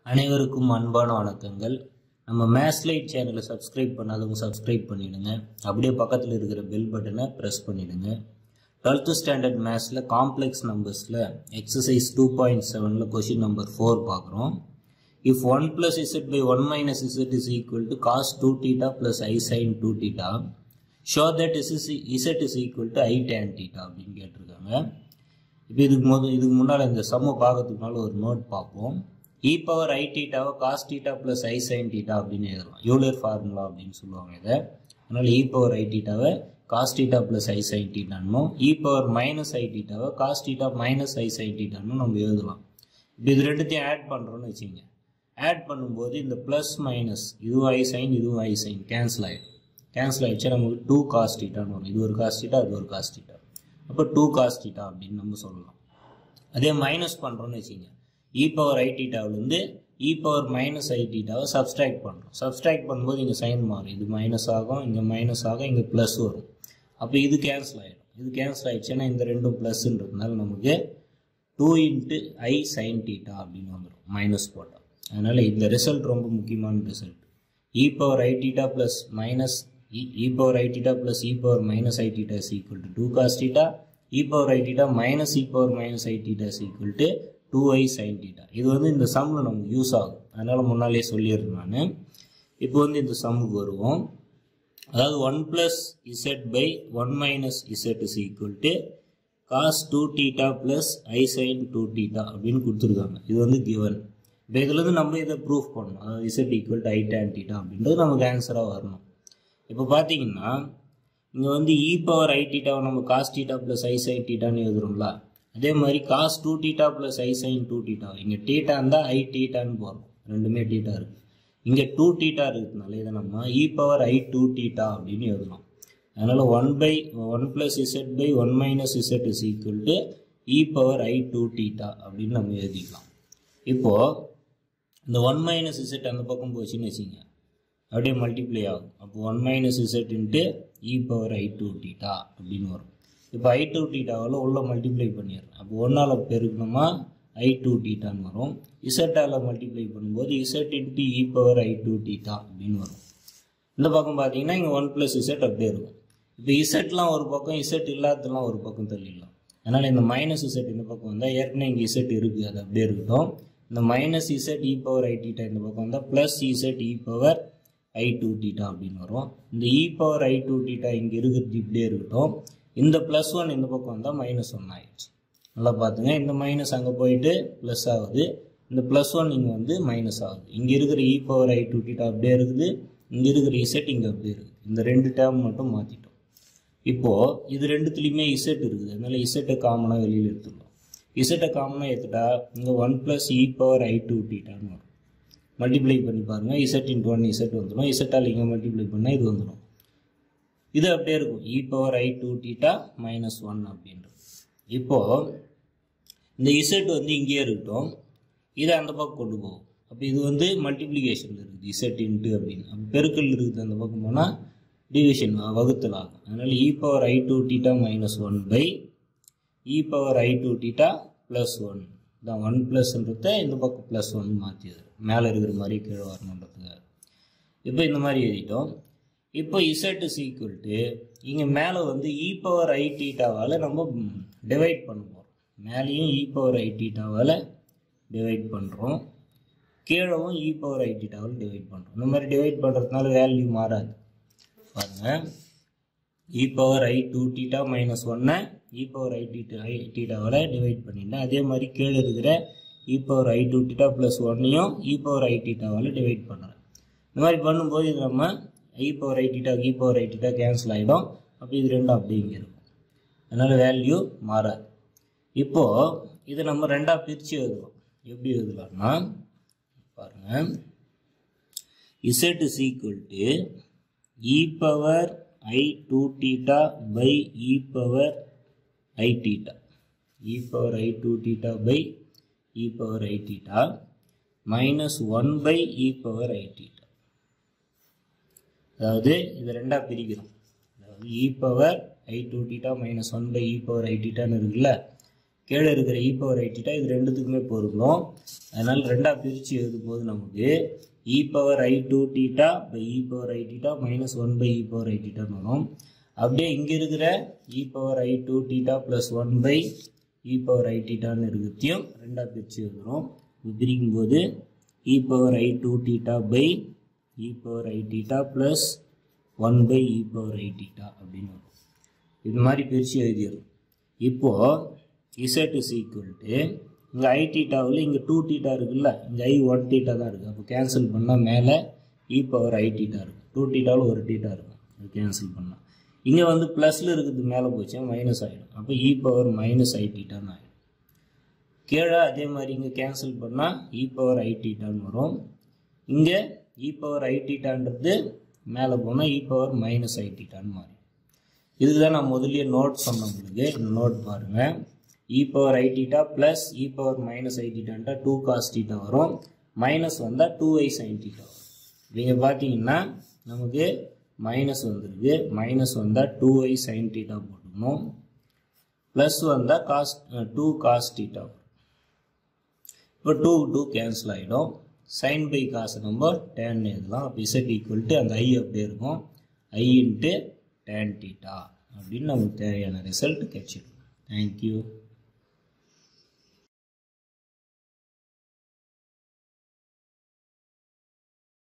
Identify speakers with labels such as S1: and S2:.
S1: அனைவருக்கும் அன்பான வணக்கங்கள் நம்ம மேத்ஸ் லைட் சேனலை சப்ஸ்கிரைப் பண்ணாதவங்க சப்ஸ்கிரைப் பண்ணிடுங்க அப்படியே பக்கத்தில் இருக்கிற பெல் பட்டனை ப்ரெஸ் பண்ணிடுங்க டுவெல்த்து ஸ்டாண்டர்ட் மேத்ஸில் காம்ப்ளெக்ஸ் நம்பர்ஸில் எக்ஸசைஸ் டூ பாயிண்ட் செவனில் கொஷின் நம்பர் ஃபோர் பார்க்குறோம் if one plus z by one minus z is equal to cos two theta plus i sine two theta show that is is z is equal to i tan theta அப்படின்னு கேட்டிருக்காங்க இப்போ இதுக்கு முதல் இதுக்கு முன்னால் இந்த சம்ம பார்க்கறதுக்கு முன்னால் ஒரு நோட் பார்ப்போம் இ பவர் ஐ டீட்டாவை cos theta plus i sine theta அப்படின்னு எழுதலாம் யூலர் ஃபார்முலா அப்படின்னு சொல்லுவாங்க இதை அதனால் இ பவர் ஐ டீட்டாவை cos theta plus i sine டீட்டானும் இ பவர் மைனஸ் ஐ டீட்டாவை cos theta minus i sine டீட்டானும் நம்ம எழுதலாம் இப்போ இது ரெண்டுத்தையும் ஆட் பண்ணுறோன்னு வச்சுங்க ஆட் பண்ணும்போது இந்த ப்ளஸ் மைனஸ் இதுவும் ஐ சைன் இதுவும் ஐ சைன் கேன்சல் ஆகிடும் கேன்சல் ஆகிடுச்சா நமக்கு டூ காஸ் டீட்டான்னு வரும் இது ஒரு காஸ் டீட்டா அது ஒரு காஸ் டீட்டா அப்போ டூ காஸ் டீட்டா அப்படின்னு நம்ம சொல்லலாம் அதே மைனஸ் பண்ணுறோன்னு வச்சுங்க இ பவர் ஐ டீட்டாவிலேருந்து இ பவர் மைனஸ் ஐ டீட்டாவை சப்ஸ்ட்ராக்ட் பண்ணுறோம் சப்ஸ்ட்ராக்ட் பண்ணும்போது இங்கே சைன் மாறும் இது மைனஸ் ஆகும் இங்கே மைனஸ் ஆகும் இங்கே ப்ளஸ் வரும் அப்போ இது கேன்சல் ஆகிடும் இது கேன்சல் ஆகிடுச்சுன்னா இந்த ரெண்டும் ப்ளஸ்ன்றதுனால நமக்கு two into i sine theta அப்படின்னு வந்துடும் மைனஸ் போட்டால் அதனால் இந்த ரிசல்ட் ரொம்ப முக்கியமான result e power i theta plus minus e power i theta plus e power minus i theta is equal to two cos theta e power i theta minus e power minus i theta is equal to two i sine theta இது வந்து இந்த சம்மில் நமக்கு use ஆகும் அதனால் முன்னாலே சொல்லிடுறேன் நான் இப்போ வந்து இந்த சம்முக்கு வருவோம் அதாவது one plus z by one minus z is equal to cos two theta plus i sine two theta அப்படின்னு கொடுத்துருக்காங்க இது வந்து கிவன் இப்போ இதுலேருந்து நம்ம இதை ப்ரூஃப் பண்ணணும் அதாவது z equal to i tan theta அப்படின்றது நமக்கு ஆன்சராக வரணும் இப்போ பார்த்தீங்கன்னா இங்கே வந்து இ பவர் ஐ டீட்டாவை நம்ம cos theta plus i sine டீட்டான்னு எழுதுறோம்ல அதே மாதிரி cos two theta plus i sine two theta இங்கே டீட்டா இருந்தால் ஐ டீட்டான்னு போகிறோம் ரெண்டுமே டீட்டா இருக்குது இங்கே டூ டீட்டா இருக்கிறதுனால இதை நம்ம e power i two theta அப்படின்னு எழுதலாம் அதனால் one by one plus z by one minus z is equal to e power i two theta அப்படின்னு நம்ம எழுதிக்கலாம் இப்போது இந்த ஒன் மைனஸ் இசட் அந்த பக்கம் போச்சுன்னு வச்சுங்க அப்படியே மல்டிப்ளை ஆகும் அப்போ one minus z into e power i two theta அப்படின்னு வரும் இப்போ ஐ டூ டீட்டாவில் உள்ள மல்டிப்ளை பண்ணிடுறேன் அப்போ ஒன்றால் பெருக்கணுமா ஐ டூ டீட்டான்னு வரும் இசட்டால் மல்டிப்ளை பண்ணும்போது z into e power i two theta அப்படின்னு வரும் இந்த பக்கம் பார்த்தீங்கன்னா இங்கே ஒன் ப்ளஸ் இசட் அப்படியே இருக்கும் இப்போ இசட்லாம் ஒரு பக்கம் இசட் இல்லாததெல்லாம் ஒரு பக்கம் தள்ளிடலாம் அதனால் இந்த மைனஸ் இசட் இந்த பக்கம் வந்தால் ஏற்கனவே இங்கே இசட் இருக்குது அது அப்படியே இருக்கட்டும் இந்த minus z e power i theta இந்த பக்கம் வந்தால் plus z e power i two theta அப்படின்னு வரும் இந்த e power i two theta இங்கே இருக்கிறது இப்படியே இருக்கட்டும் இந்த ப்ளஸ் ஒன் இந்த பக்கம் வந்தால் மைனஸ் ஒன் ஆயிடுச்சு நல்லா பார்த்துங்க இந்த மைனஸ் அங்கே போயிட்டு ப்ளஸ் ஆகுது இந்த ப்ளஸ் ஒன் இங்கே வந்து மைனஸ் ஆகுது இங்கே இருக்கிற e power i two theta அப்படியே இருக்குது இங்கே இருக்கிற இசட் இங்கே அப்படியே இருக்குது இந்த ரெண்டு டேர்ம் மட்டும் மாற்றிட்டோம் இப்போது இது ரெண்டுத்துலேயுமே இசட் இருக்குது அதனால் இசட்டை காமனாக வெளியில் எடுத்துடலாம் இசட்டை காமனாக எடுத்துட்டா இங்கே one plus e power i two டீட்டான்னு வரும் மல்டிப்ளை பண்ணி பாருங்கள் இசட் இன்ட் ஒன் இசட் வந்துடும் இசட்டால் இங்கே மல்டிப்ளை பண்ணால் இது வந்துடும் இது அப்படியே இருக்கும் e power i two theta minus one அப்படின்றது இப்போது இந்த இசட் வந்து இங்கேயே இருக்கட்டும் இதை அந்த பக்கம் கொண்டு போகும் அப்போ இது வந்து மல்டிப்ளிகேஷனில் இருக்குது இசட் இன்ட்டு அப்படின்னு அப்போ பெருக்கல் இருக்குது அந்த பக்கம் போனால் டிவிஷன் வகுத்தல் ஆகும் அதனால் e power i two theta minus one by e power i two theta plus one தான் ஒன் ப்ளஸ்ன்றத இந்த பக்கம் ப்ளஸ் ஒன் மாற்றியது மேலே இருக்கிற மாதிரி கீழே வரணுன்றதுக்காக இப்போ இந்த மாதிரி எழுதிட்டோம் இப்போ இசட் இஸ் ஈக்குவல் டு இங்கே மேலே வந்து இ பவர் ஐ டீட்டாவால் நம்ம டிவைட் பண்ண போகிறோம் மேலேயும் இ பவர் ஐ டீட்டாவால் டிவைட் பண்ணுறோம் கீழவும் இ பவர் ஐ டீட்டாவால் டிவைட் பண்ணுறோம் இந்த மாதிரி டிவைட் பண்ணுறதுனால வேல்யூ மாறாது பாருங்கள் e power i two theta minus ஒன்னை e power i theta i டீட்டாவால் டிவைட் பண்ணிட்டேன் அதே மாதிரி கீழே இருக்கிற e power i two theta plus ஒன்னையும் இ பவர் ஐ டீட்டாவால் டிவைட் பண்ணுறேன் இந்த மாதிரி பண்ணும்போது இது நம்ம i power i theta e power i theta cancel ஆகிடும் அப்போ இது ரெண்டும் அப்படியே இங்கே இருக்கும் அதனால் வேல்யூ மாறாது இப்போது இதை நம்ம ரெண்டாக பிரித்து எழுதுவோம் எப்படி எழுதலாம்னா பாருங்கள் z is equal to e power i two theta by e power i theta e power i two theta by e power i theta minus one by e power i theta அதாவது இதை ரெண்டாக பிரிக்கிறோம் அதாவது e power i two theta minus one by e power i டீட்டான்னு இருக்குல்ல கீழே இருக்கிற e power i theta இது ரெண்டுத்துக்குமே பொருந்தும் அதனால் ரெண்டாக பிரித்து எழுதும்போது நமக்கு e power i two theta by e power i theta minus one by e power i டீட்டான்னு வரும் அப்படியே இங்கே இருக்கிற e power i two theta plus one by e power i டீட்டான்னு இருக்கிறதையும் ரெண்டாக பிரித்து எழுதுகிறோம் இது பிரிக்கும் போது e power i two theta by e power i theta plus one by e power i theta அப்படின்னு வரும் இது மாதிரி பிரித்து எழுதிடும் இப்போது இசட் இஸ் ஈக்குவல் டு இங்கே ஐ டீட்டாவில் இங்கே டூ டீட்டா இருக்குல்ல இங்கே ஐ ஒன் டீட்டா தான் இருக்குது அப்போ கேன்சல் பண்ணால் மேலே இ பவர் ஐ டீட்டா இருக்கும் டூ டீட்டாவில் ஒரு டீட்டா இருக்கும் அது கேன்சல் பண்ணால் இங்கே வந்து ப்ளஸில் இருக்குது மேலே போச்சு மைனஸ் ஆகிடும் அப்போ இ பவர் மைனஸ் ஐ டீட்டான்னு ஆகிடும் கீழே அதே மாதிரி இங்கே கேன்சல் பண்ணால் இ பவர் ஐ டீட்டான்னு வரும் இங்கே இ பவர் ஐ டீட்டான்றது மேலே போனால் இ பவர் மைனஸ் ஐ டீட்டான்னு மாறி இதுக்கு தான் நான் முதலியே நோட் சொன்னேன் உங்களுக்கு இந்த நோட் பாருங்கள் e power i theta plus e power minus i டீட்டான்ட்டா டூ காஸ் டீட்டா வரும் மைனஸ் வந்தால் டூ ஐ சைன் டீட்டா வரும் நீங்கள் பார்த்தீங்கன்னா நமக்கு மைனஸ் வந்திருக்கு மைனஸ் வந்தால் டூ ஐ சைன் டீட்டா போட்டுக்கணும் ப்ளஸ் வந்தால் காஸ் டூ காஸ் டீட்டா வரும் இப்போ டூ டூ கேன்சல் ஆகிடும் சைன் பை காசு நம்ம டேன் எழுதலாம் அப்போ இசட் ஈக்குவல் டு அந்த ஐ அப்படியே இருக்கும் ஐ இன்ட்டு டேன் டீட்டா அப்படின்னு நமக்கு தேவையான ரிசல்ட் கிடைச்சிடும் தேங்க்யூ